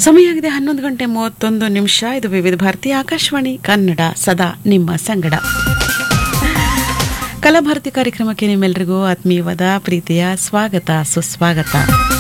ಸಮಯ ಆಗಿದೆ ಹನ್ನೊಂದು ಗಂಟೆ ಮೂವತ್ತೊಂದು ನಿಮಿಷ ಇದು ವಿವಿಧ ಭಾರತಿ ಆಕಾಶವಾಣಿ ಕನ್ನಡ ಸದಾ ನಿಮ್ಮ ಸಂಗಡ ಕಲಾಭಾರತಿ ಕಾರ್ಯಕ್ರಮಕ್ಕೆ ನಿಮ್ಮೆಲ್ಲರಿಗೂ ಆತ್ಮೀಯವಾದ ಪ್ರೀತಿಯ ಸ್ವಾಗತ ಸುಸ್ವಾಗತ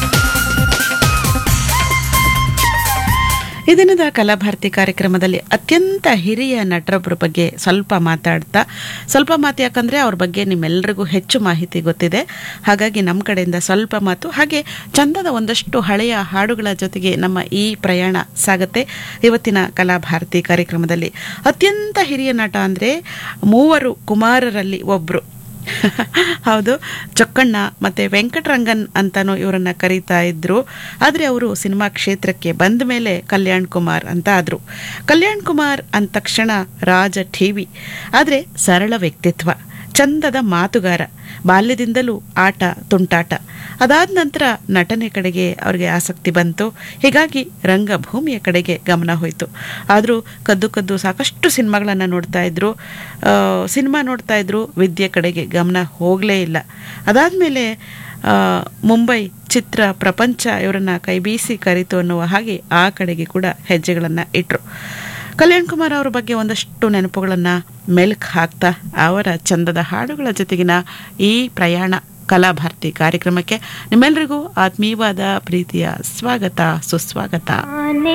ಈ ದಿನದ ಕಲಾಭಾರತಿ ಕಾರ್ಯಕ್ರಮದಲ್ಲಿ ಅತ್ಯಂತ ಹಿರಿಯ ನಟರೊಬ್ಬರ ಬಗ್ಗೆ ಸ್ವಲ್ಪ ಮಾತಾಡ್ತಾ ಸ್ವಲ್ಪ ಮಾತು ಯಾಕಂದರೆ ಅವ್ರ ಬಗ್ಗೆ ನಿಮ್ಮೆಲ್ಲರಿಗೂ ಹೆಚ್ಚು ಮಾಹಿತಿ ಗೊತ್ತಿದೆ ಹಾಗಾಗಿ ನಮ್ಮ ಕಡೆಯಿಂದ ಸ್ವಲ್ಪ ಮಾತು ಹಾಗೆ ಚಂದದ ಒಂದಷ್ಟು ಹಳೆಯ ಹಾಡುಗಳ ಜೊತೆಗೆ ನಮ್ಮ ಈ ಪ್ರಯಾಣ ಸಾಗತ್ತೆ ಇವತ್ತಿನ ಕಲಾಭಾರತಿ ಕಾರ್ಯಕ್ರಮದಲ್ಲಿ ಅತ್ಯಂತ ಹಿರಿಯ ನಟ ಅಂದರೆ ಮೂವರು ಕುಮಾರರಲ್ಲಿ ಒಬ್ಬರು ಹೌದು ಚೊಕ್ಕಣ್ಣ ಮತ್ತು ವೆಂಕಟರಂಗನ್ ಅಂತಲೂ ಇವರನ್ನ ಕರೀತಾ ಇದ್ರು ಆದರೆ ಅವರು ಸಿನಿಮಾ ಕ್ಷೇತ್ರಕ್ಕೆ ಬಂದ ಮೇಲೆ ಕಲ್ಯಾಣ್ ಕುಮಾರ್ ಅಂತ ಆದರು ಕಲ್ಯಾಣ್ ಕುಮಾರ್ ಅಂದ ತಕ್ಷಣ ರಾಜ ಟಿವಿ ಆದರೆ ಸರಳ ವ್ಯಕ್ತಿತ್ವ ಚಂದದ ಮಾತುಗಾರ ಬಾಲ್ಯದಿಂದಲೂ ಆಟ ತುಂಟಾಟ ಅದಾದ ನಂತರ ನಟನೆ ಕಡೆಗೆ ಅವ್ರಿಗೆ ಆಸಕ್ತಿ ಬಂತು ಹೀಗಾಗಿ ರಂಗಭೂಮಿಯ ಕಡೆಗೆ ಗಮನ ಹೋಯಿತು ಆದರೂ ಕದ್ದು ಕದ್ದು ಸಾಕಷ್ಟು ಸಿನಿಮಾಗಳನ್ನು ನೋಡ್ತಾ ಇದ್ರು ಸಿನಿಮಾ ನೋಡ್ತಾ ಇದ್ರು ವಿದ್ಯೆ ಕಡೆಗೆ ಗಮನ ಹೋಗಲೇ ಇಲ್ಲ ಅದಾದಮೇಲೆ ಮುಂಬೈ ಚಿತ್ರ ಪ್ರಪಂಚ ಇವರನ್ನ ಕೈಬೀಸಿ ಕರಿತು ಅನ್ನುವ ಹಾಗೆ ಆ ಕಡೆಗೆ ಕೂಡ ಹೆಜ್ಜೆಗಳನ್ನು ಇಟ್ಟರು ಕಲ್ಯಾಣ್ ಕುಮಾರ್ ಅವರ ಬಗ್ಗೆ ಒಂದಷ್ಟು ನೆನಪುಗಳನ್ನು ಮೆಲ್ಕ್ ಹಾಕ್ತಾ ಅವರ ಚಂದದ ಹಾಡುಗಳ ಜೊತೆಗಿನ ಈ ಪ್ರಯಾಣ ಕಲಾಭಾರತಿ ಕಾರ್ಯಕ್ರಮಕ್ಕೆ ನಿಮ್ಮೆಲ್ಲರಿಗೂ ಆತ್ಮೀಯವಾದ ಪ್ರೀತಿಯ ಸ್ವಾಗತ ಸುಸ್ವಾಗತ